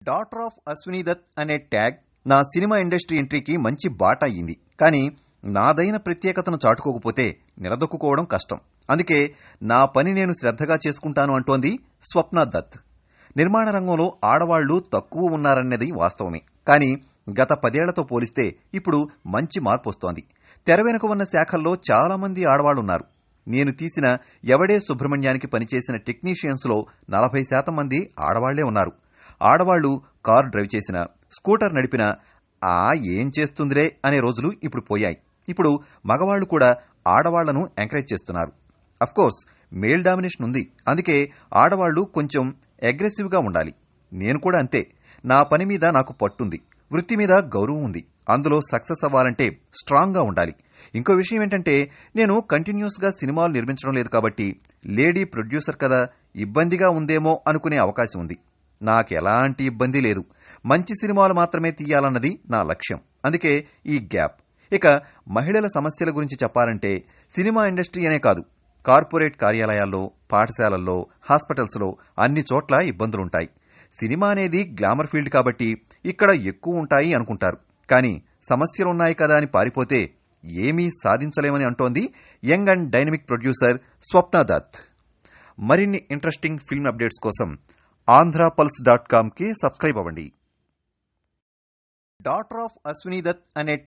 daughter of Ashwini Dutt అనే tag నా cinema industry ఎంట్రీకి మంచి బాట అయ్యింది కానీ నాదైన ప్రత్యేకతను చాటుకోకపోతే నిలదొక్కుకోవడం కష్టం అందుకే నా పని నేను శ్రద్ధగా చేసుకుంటాను అంటోంది స్వప్న దత్ నిర్మాణ రంగంలో ఆడవాళ్లు తక్కువ ఉన్నారన్నది వాస్తవమే కానీ గత పదేళ్లతో పోలిస్తే ఇప్పుడు మంచి మార్పు వస్తోంది తెర వెనుక ఉన్న శాఖల్లో చాలా మంది ఆడవాళ్లున్నారు నేను తీసిన ఎవడే సుబ్రహ్మణ్యానికి పనిచేసిన టెక్నీషియన్స్ లో నలభై శాతం మంది ఆడవాళ్లే ఉన్నారు ఆడవాళ్లు కారు డ్రైవ్ చేసిన స్కూటర్ నడిపిన ఆ ఏం చేస్తుందిరే అనే రోజులు ఇప్పుడు పోయాయి ఇప్పుడు మగవాళ్లు కూడా ఆడవాళ్లను ఎంకరేజ్ చేస్తున్నారు కోర్స్ మేల్ డామినేషన్ ఉంది అందుకే ఆడవాళ్లు కొంచెం అగ్రెసివ్ గా ఉండాలి నేను కూడా అంతే నా పని మీద నాకు పట్టుంది వృత్తి మీద గౌరవం ఉంది అందులో సక్సెస్ అవ్వాలంటే స్ట్రాంగ్ గా ఉండాలి ఇంకో విషయం ఏంటంటే నేను కంటిన్యూస్ గా సినిమాలు నిర్మించడం లేదు కాబట్టి లేడీ ప్రొడ్యూసర్ కదా ఇబ్బందిగా ఉందేమో అనుకునే అవకాశం ఉంది నాకెలాంటి ఇబ్బంది లేదు మంచి సినిమాలు మాత్రమే తీయాలన్నది నా లక్ష్యం అందుకే ఈ గ్యాప్ ఇక మహిళల సమస్యల గురించి చెప్పాలంటే సినిమా ఇండస్ట్రీ అనే కాదు కార్పొరేట్ కార్యాలయాల్లో పాఠశాలల్లో హాస్పిటల్స్లో అన్ని చోట్ల ఇబ్బందులుంటాయి సినిమా అనేది గ్లామర్ ఫీల్డ్ కాబట్టి ఇక్కడ ఎక్కువ ఉంటాయి అనుకుంటారు కానీ సమస్యలున్నాయి కదా అని పారిపోతే ఏమీ సాధించలేమని అంటోంది young and dynamic producer Swapna Dutt మరిన్ని ఇంట్రెస్టింగ్ ఫిల్మ్ అప్డేట్స్ కోసం ఆంధ్రాపల్స్ డాట్ కామ్కి సబ్స్క్రైబ్ అవ్వండి డాటర్ ఆఫ్ అశ్విని దత్ అనే